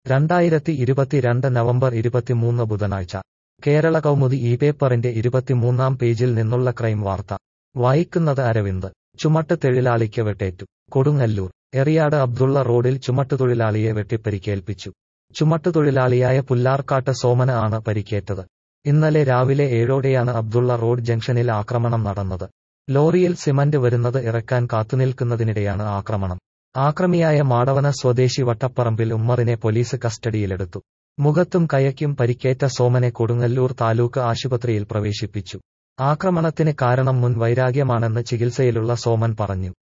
രണ്ടായിരത്തി ഇരുപത്തിരണ്ട് നവംബർ ഇരുപത്തിമൂന്ന് ബുധനാഴ്ച കേരള കൗമുദി ഈ പേപ്പറിന്റെ ഇരുപത്തിമൂന്നാം പേജിൽ നിന്നുള്ള ക്രൈം വാർത്ത വായിക്കുന്നത് അരവിന്ദ് ചുമട്ട് തൊഴിലാളിക്ക് വെട്ടേറ്റു കൊടുങ്ങല്ലൂർ എറിയാട് അബ്ദുള്ള റോഡിൽ ചുമട്ടുതൊഴിലാളിയെ വെട്ടിപ്പരിക്കേൽപ്പിച്ചു ചുമട്ടുതൊഴിലാളിയായ പുല്ലാർക്കാട്ട് സോമന് ആണ് പരിക്കേറ്റത് ഇന്നലെ രാവിലെ ഏഴോടെയാണ് അബ്ദുള്ള റോഡ് ജംഗ്ഷനിൽ ആക്രമണം നടന്നത് ലോറിയിൽ സിമന്റ് വരുന്നത് ഇറക്കാൻ കാത്തുനിൽക്കുന്നതിനിടെയാണ് ആക്രമണം ആക്രമിയായ മാടവന സ്വദേശി വട്ടപ്പറമ്പിൽ ഉമ്മറിനെ പോലീസ് കസ്റ്റഡിയിലെടുത്തു മുഖത്തും കയയ്ക്കും പരിക്കേറ്റ സോമനെ കൊടുങ്ങല്ലൂർ താലൂക്ക് ആശുപത്രിയിൽ പ്രവേശിപ്പിച്ചു ആക്രമണത്തിന് കാരണം മുൻ വൈരാഗ്യമാണെന്ന് ചികിത്സയിലുള്ള സോമൻ പറഞ്ഞു